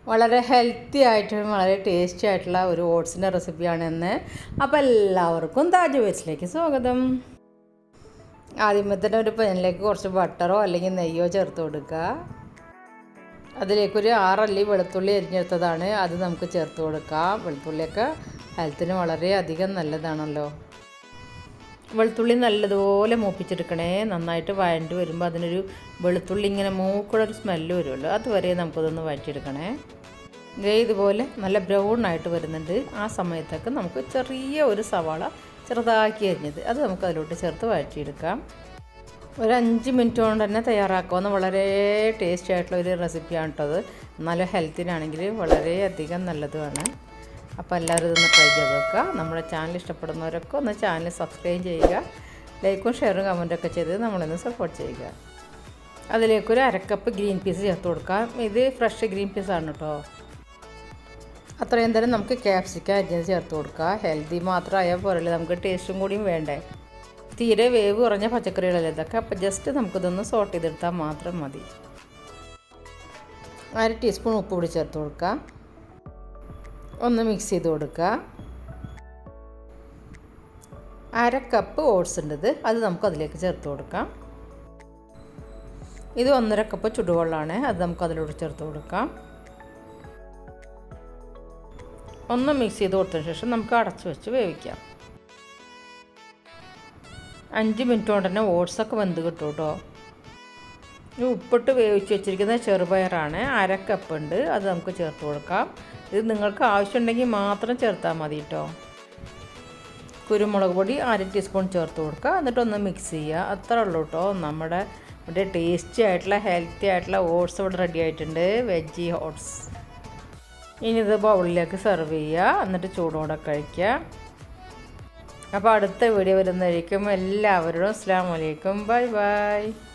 വളരെ ഹെൽത്തി ആയിട്ടും വളരെ ടേസ്റ്റി ആയിട്ടുള്ള ഒരു ഓട്സിൻ്റെ റെസിപ്പിയാണെന്ന് അപ്പോൾ എല്ലാവർക്കും താജ് വേസിലേക്ക് സ്വാഗതം ആദ്യമേ തന്നെ ഒരു പാനിലേക്ക് കുറച്ച് ബട്ടറോ അല്ലെങ്കിൽ നെയ്യോ ചേർത്ത് കൊടുക്കുക അതിലേക്കൊരു ആറല്ലി വെളുത്തുള്ളി അരിഞ്ഞെടുത്തതാണ് അത് നമുക്ക് ചേർത്ത് കൊടുക്കാം വെളുത്തുള്ളിയൊക്കെ ഹെൽത്തിന് വളരെയധികം നല്ലതാണല്ലോ വെളുത്തുള്ളി നല്ലതുപോലെ മൂപ്പിച്ചെടുക്കണേ നന്നായിട്ട് വഴണ്ടി വരുമ്പോൾ അതിനൊരു വെളുത്തുള്ളി ഇങ്ങനെ മൂക്കുള്ള ഒരു സ്മെല്ല് വരുമല്ലോ അതുവരെ നമുക്കതൊന്ന് വഴറ്റിയെടുക്കണേ ദേ ഇതുപോലെ നല്ല ബ്രൗൺ ആയിട്ട് വരുന്നുണ്ട് ആ സമയത്തൊക്കെ നമുക്ക് ചെറിയ ഒരു സവാള ചെറുതാക്കി അരിഞ്ഞത് അത് നമുക്ക് അതിലോട്ട് ചേർത്ത് വഴറ്റിയെടുക്കാം ഒരു അഞ്ച് മിനിറ്റ് കൊണ്ട് തന്നെ തയ്യാറാക്കാവുന്ന വളരെ ടേസ്റ്റി ആയിട്ടുള്ള ഒരു റെസിപ്പിയാണ് കേട്ടോ അത് നല്ല ഹെൽത്തിനാണെങ്കിൽ വളരെയധികം നല്ലതുമാണ് അപ്പോൾ എല്ലാവരും ഇതൊന്ന് ട്രൈ ചെയ്ത് നോക്കുക നമ്മുടെ ചാനൽ ഇഷ്ടപ്പെടുന്നവരൊക്കെ ഒന്ന് ചാനൽ സബ്സ്ക്രൈബ് ചെയ്യുക ലൈക്കും ഷെയറും കമൻറ്റൊക്കെ ചെയ്ത് നമ്മളൊന്ന് സപ്പോർട്ട് ചെയ്യുക അതിലേക്കൊരു അരക്കപ്പ് ഗ്രീൻ പീസ് ചേർത്ത് കൊടുക്കാം ഇത് ഫ്രഷ് ഗ്രീൻ പീസാണ് കേട്ടോ അത്രയും തരം നമുക്ക് ക്യാപ്സിക്കം അരിഞ്ഞത് ചേർത്ത് കൊടുക്കുക ഹെൽത്തി മാത്രമായാൽ പോരല്ലേ നമുക്ക് ടേസ്റ്റും കൂടിയും വേണ്ടേ തീരെ വേവ് കുറഞ്ഞ പച്ചക്കറികളല്ലേ ഇതൊക്കെ അപ്പോൾ ജസ്റ്റ് നമുക്കിതൊന്ന് സോട്ട് ചെയ്തെടുത്താൽ മാത്രം മതി അര ടീസ്പൂൺ ഉപ്പ് കൂടി ചേർത്ത് കൊടുക്കുക ഒന്ന് മിക്സ് ചെയ്ത് കൊടുക്കുക അര കപ്പ് ഓട്സ് ഉണ്ട് ഇത് അത് നമുക്ക് അതിലേക്ക് ചേർത്ത് കൊടുക്കാം ഇത് ഒന്നര കപ്പ് ചുടുവെള്ളമാണ് അത് നമുക്ക് അതിലോട്ട് ചേർത്ത് കൊടുക്കാം ഒന്ന് മിക്സ് ചെയ്ത് കൊടുത്തതിന് ശേഷം നമുക്ക് അടച്ചു വെച്ച് വേവിക്കാം അഞ്ച് മിനിറ്റ് കൊണ്ട് തന്നെ ഓട്സൊക്കെ വെന്ത് കിട്ടും കേട്ടോ ഈ ഉപ്പിട്ട് വേവിച്ച് വെച്ചിരിക്കുന്ന ചെറുപയറാണ് അര കപ്പ് ഉണ്ട് അത് നമുക്ക് ചേർത്ത് കൊടുക്കാം ഇത് നിങ്ങൾക്ക് ആവശ്യമുണ്ടെങ്കിൽ മാത്രം ചേർത്താൽ മതി കേട്ടോ കുരുമുളക് പൊടി അര ടീസ്പൂൺ ചേർത്ത് കൊടുക്കുക എന്നിട്ടൊന്ന് മിക്സ് ചെയ്യുക അത്ര ഉള്ളൂ കേട്ടോ നമ്മുടെ ഇവിടെ ടേസ്റ്റി ആയിട്ടുള്ള ഹെൽത്തി ആയിട്ടുള്ള ഓട്സ് ഇവിടെ റെഡി ആയിട്ടുണ്ട് വെജി ഓട്സ് ഇനി ഇത് ബൗളിലേക്ക് സെർവ് ചെയ്യുക എന്നിട്ട് ചൂടോടെ കഴിക്കുക അപ്പോൾ അടുത്ത വീഡിയോ വരുന്നതായിരിക്കും എല്ലാവരോടും അസ്സാം വലൈക്കും ബൈ ബൈ